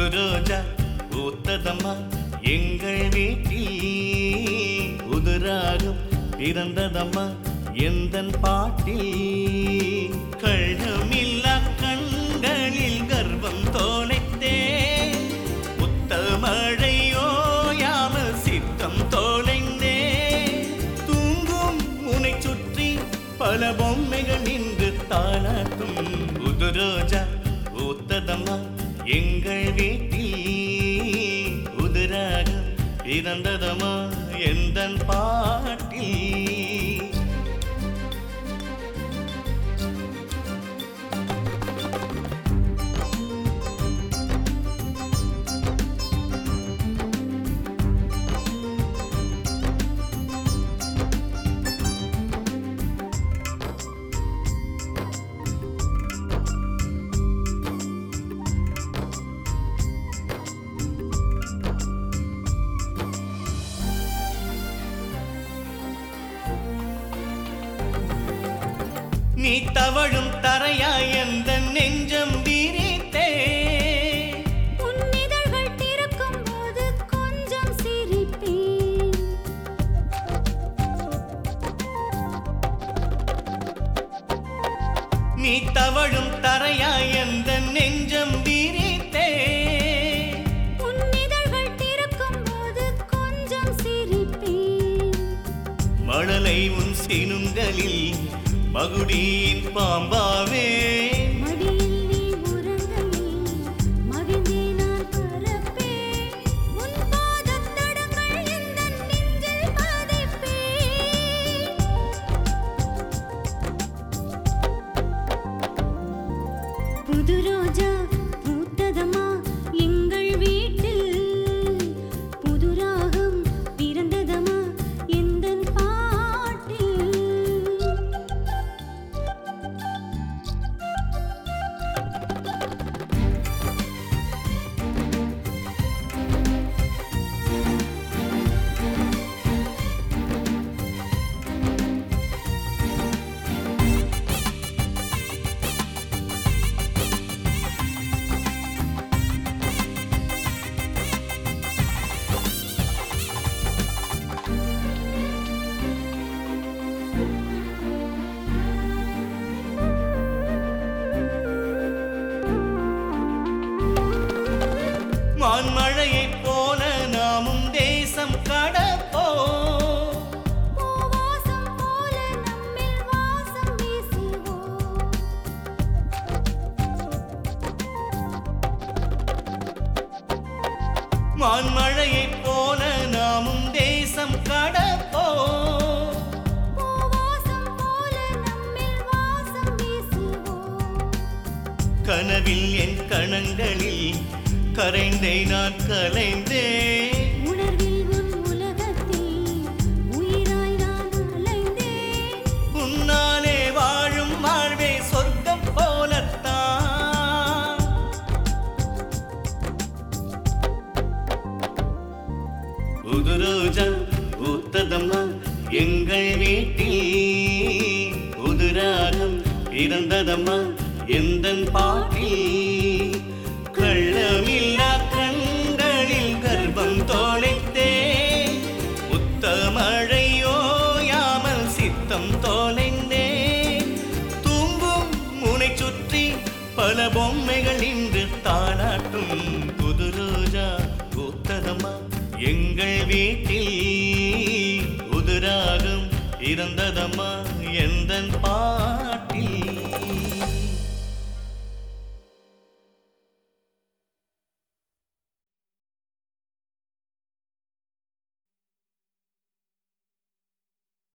புது ரோஜா பூத்ததம்மா எங்கள் வீட்டில் உதுராகும் பிறந்ததம்மா எந்தன் பாட்டில் கள்ளமில்லா கண்களில் கர்ப்பம் தோலைத்தே புத்த மழையோயாமல் சித்தம் தோலைந்தே தூங்கும் முனை சுற்றி பல பொம்மைகள் நின்று தாளாட்டும் புது ரோஜா பூத்ததம்மா எங்கள் வீட்டில் உதிராக பிறந்ததம்மா எந்தன் பாட்டில் நீ தவழும் தரையாய் எந்த நெஞ்சம் வீரித்தே உன் இதழ்கள் திறக்கும் போது கொஞ்சம் சிரிப்பேன் நீ தவழும் தரையாய் எந்த நெஞ்சம் வீரித்தே உன் இதழ்கள் திறக்கும் போது கொஞ்சம் சிரிப்பேன் மழலை உன் சினுங்களில் மகுடியின் பாம்பாவே மடியில் நீ உறங்கையில் மகிழ்ந்தே நான் பறப்பேன் உன் பாதத் தடங்கள் எந்தன் நெஞ்சில் பதிப்பேன் புது ரோஜா பூத்ததம்மா எங்கள் வீட்டில் புது ராகம் பிறந்ததம்மா எந்தன் பாட்டில் மான்மழையைப் போல நாமும் தேசம் கடப்போ பூவாசம் போல நம்மில் வாசம் வீசுவோம் மான்மழையைப் போல நாமும் தேசம் கடப்போ பூவாசம் போல நம்மில் வாசம் வீசுவோம் கனவில் என் கணங்களில் கரைந்தே நான் கலைந்தேன் உணர்வில் உன் உலகத்தில் உயிராய் நான் அலைந்தேன் உன்னாலே வாழும் வாழ்வே சொர்க்கம் போலத்தான் புது ரோஜா பூத்ததம்மா எங்கள் வீட்டில் புது ராகம் பிறந்ததம்மா எந்தன் பாட்டில் கள்ளமில்லா கண்களில் கர்ப்பம் தோலைத்தே புத்த மழையோயாமல் சித்தம் தோலைந்தே தூங்கும் முனை சுற்றி பல பொம்மைகள் இன்று தாளாட்டும் புது ரோஜா பூத்ததம்மா எங்கள் வீட்டில் புதுராகம் இருந்ததம்மா எந்தன் பா